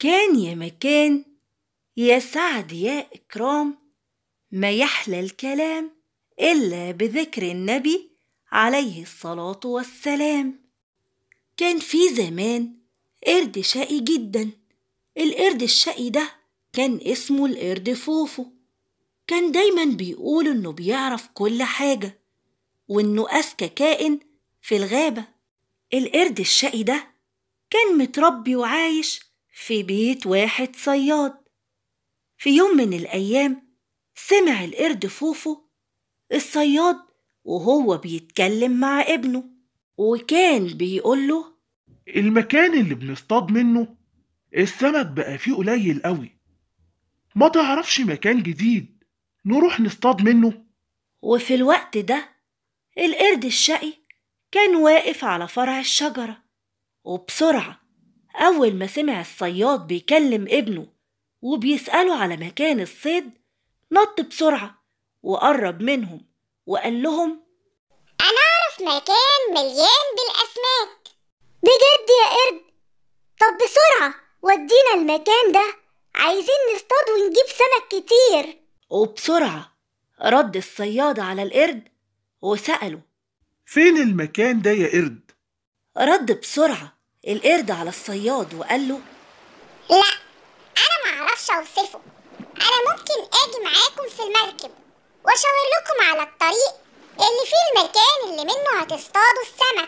كان يا مكان يا سعد يا إكرام ما يحلى الكلام إلا بذكر النبي عليه الصلاة والسلام كان في زمان قرد شقي جدا القرد الشقي ده كان اسمه القرد فوفو كان دايما بيقول إنه بيعرف كل حاجة وإنه أذكى كائن في الغابة القرد الشقي ده كان متربي وعايش في بيت واحد صياد في يوم من الأيام سمع القرد فوفو الصياد وهو بيتكلم مع ابنه وكان بيقوله المكان اللي بنصطاد منه السمك بقى فيه قليل قوي ما تعرفش مكان جديد نروح نصطاد منه وفي الوقت ده القرد الشقي كان واقف على فرع الشجرة وبسرعة أول ما سمع الصياد بيكلم ابنه وبيسأله على مكان الصيد نط بسرعة وقرب منهم وقال لهم أنا أعرف مكان مليان بالأسماك بجد يا قرد طب بسرعة ودينا المكان ده عايزين نصطاد ونجيب سمك كتير وبسرعة رد الصياد على القرد وسأله فين المكان ده يا قرد رد بسرعة القرد على الصياد وقال له لا أنا معرفش أوصفه أنا ممكن أجي معاكم في المركب وأشاور لكم على الطريق اللي فيه المكان اللي منه هتصطادوا السمك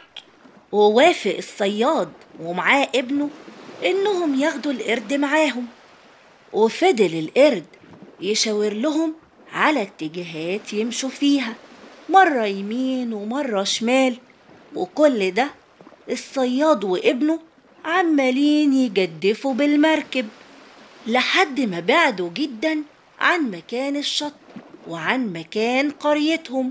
ووافق الصياد ومعاه ابنه إنهم ياخدوا القرد معاهم وفضل القرد يشاور لهم على اتجاهات يمشوا فيها مرة يمين ومرة شمال وكل ده الصياد وابنه عمالين يجدفوا بالمركب لحد ما بعدوا جدا عن مكان الشط وعن مكان قريتهم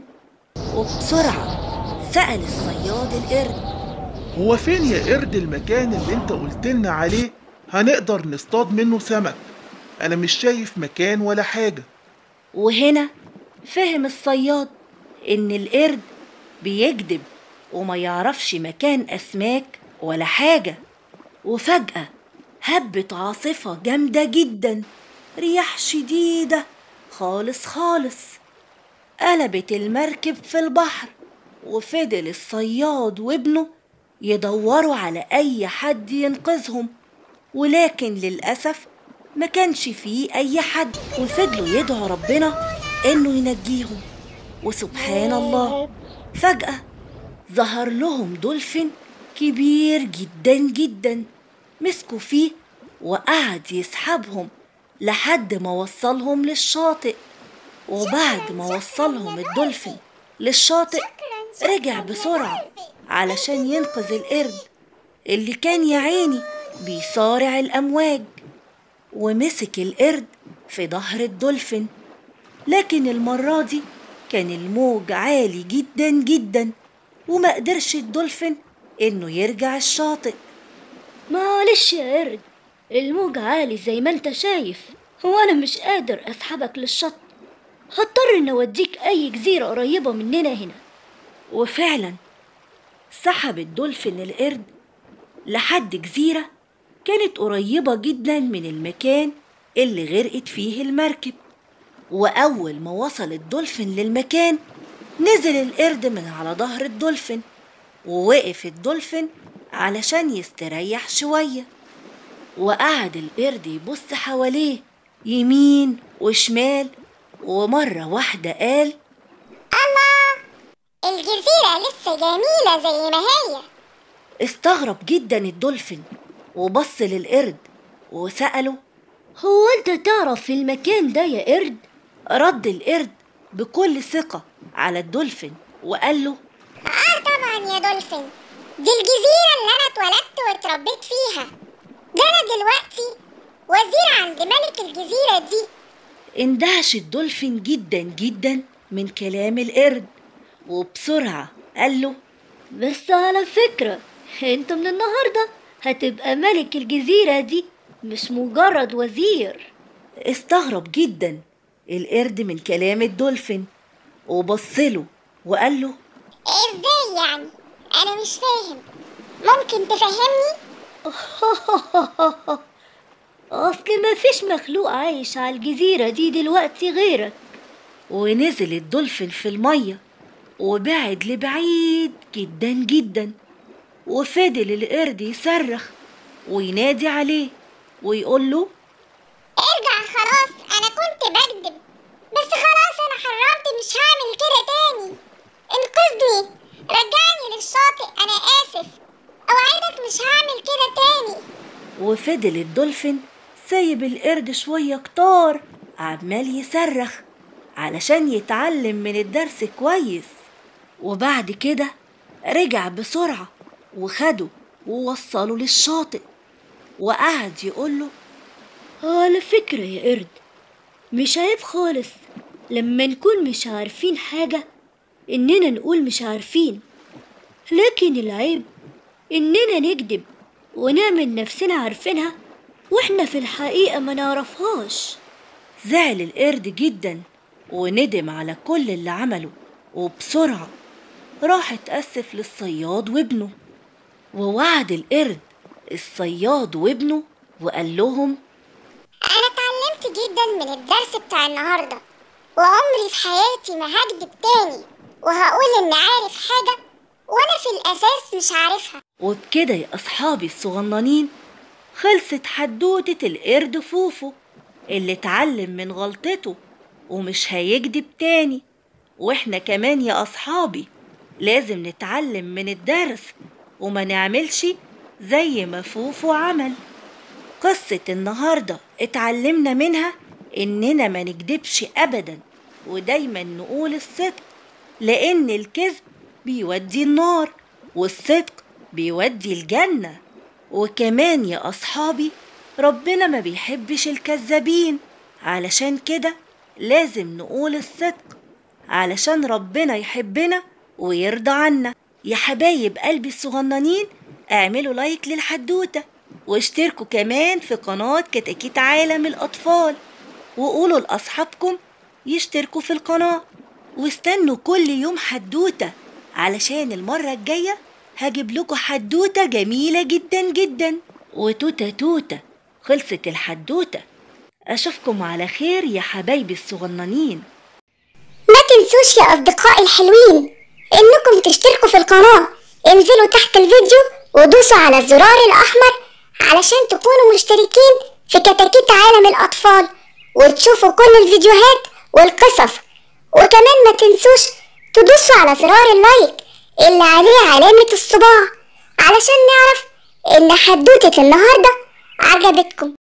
وبسرعة سأل الصياد القرد هو فين يا قرد المكان اللي انت قلتلنا عليه هنقدر نصطاد منه سمك انا مش شايف مكان ولا حاجة وهنا فهم الصياد إن القرد بيكذب وما يعرفش مكان أسماك ولا حاجة وفجأة هبت عاصفة جامدة جدا رياح شديدة خالص خالص قلبت المركب في البحر وفضل الصياد وابنه يدوروا على أي حد ينقذهم ولكن للأسف ما كانش فيه أي حد وفضلوا يدعوا ربنا إنه ينجيهم وسبحان الله فجأة ظهر لهم دولفين كبير جدا جدا مسكوا فيه وقعد يسحبهم لحد ما وصلهم للشاطئ وبعد ما وصلهم الدولفين للشاطئ رجع بسرعة علشان ينقذ القرد اللي كان يا عيني بيصارع الأمواج ومسك القرد في ظهر الدولفين لكن المرة دي كان الموج عالي جدا جدا وما قدرش الدولفين إنه يرجع الشاطئ معلش يا قرد الموج عالي زي ما انت شايف هو انا مش قادر اسحبك للشط هضطر ان اوديك اي جزيرة قريبة مننا هنا وفعلا سحب الدولفين القرد لحد جزيرة كانت قريبة جدا من المكان اللي غرقت فيه المركب وأول ما وصل الدولفين للمكان نزل القرد من على ظهر الدولفين ووقف الدولفين علشان يستريح شوية وقعد القرد يبص حواليه يمين وشمال ومرة واحدة قال الله الجزيرة لسه جميلة زي ما هي استغرب جدا الدولفين وبص للقرد وسأله هو انت تعرف في المكان ده يا قرد رد القرد بكل ثقة على الدولفين وقال له اه طبعا يا دولفين دي الجزيرة اللي أنا اتولدت واتربيت فيها ده أنا دلوقتي وزير عند ملك الجزيرة دي اندهش الدولفين جدا جدا من كلام القرد وبسرعة قال له بس على فكرة انت من النهاردة هتبقى ملك الجزيرة دي مش مجرد وزير استغرب جدا القرد من كلام الدولفين وبصله وقال له ازاي يعني أنا مش فاهم ممكن تفهمني أصل مفيش مخلوق عايش على الجزيرة دي دلوقتي غيرك ونزل الدولفين في المية وبعد لبعيد جدا جدا وفضل القرد يصرخ وينادي عليه ويقول له ارجع خلاص انا كنت بكدب بس خلاص انا حرمت مش هعمل كده تاني انقذني رجعني للشاطئ انا اسف اوعدك مش هعمل كده تاني وفضل الدولفين سايب القرد شوية كتار عمال يصرخ علشان يتعلم من الدرس كويس وبعد كده رجع بسرعة وخده ووصله للشاطئ وقعد يقوله على فكرة يا قرد مش عيب خالص لما نكون مش عارفين حاجة إننا نقول مش عارفين لكن العيب إننا نكذب ونعمل نفسنا عارفينها وإحنا في الحقيقة ما نعرفهاش زعل القرد جدا وندم على كل اللي عمله وبسرعة راح اتأسف للصياد وابنه ووعد القرد الصياد وابنه وقال لهم انا اتعلمت جدا من الدرس بتاع النهارده وعمري في حياتي ما هكدب تاني وهقول اني عارف حاجه وانا في الاساس مش عارفها وبكده يا أصحابي الصغننين خلصت حدوتة القرد فوفو اللي اتعلم من غلطته ومش هيكدب تاني واحنا كمان يا أصحابي لازم نتعلم من الدرس وما نعملش زي ما فوفو عمل قصة النهاردة اتعلمنا منها إننا ما نكدبش أبدا ودايما نقول الصدق لأن الكذب بيودي النار والصدق بيودي الجنة وكمان يا أصحابي ربنا ما بيحبش الكذابين علشان كده لازم نقول الصدق علشان ربنا يحبنا ويرضى عنا يا حبايب قلبي الصغننين اعملوا لايك للحدوتة واشتركوا كمان في قناة كتاكيت عالم الأطفال وقولوا لأصحابكم يشتركوا في القناة واستنوا كل يوم حدوتة علشان المرة الجاية هجيب لكم حدوتة جميلة جدا جدا وتوتة توتة خلصت الحدوتة أشوفكم على خير يا حبايبي الصغننين ما تنسوش يا أصدقائي الحلوين إنكم تشتركوا في القناة انزلوا تحت الفيديو ودوسوا على الزرار الأحمر علشان تكونوا مشتركين في كتاكيت عالم الأطفال وتشوفوا كل الفيديوهات والقصص وكمان ما تنسوش تدوسوا على زرار اللايك اللي عليه علامة الصباع علشان نعرف إن حدوتة النهاردة عجبتكم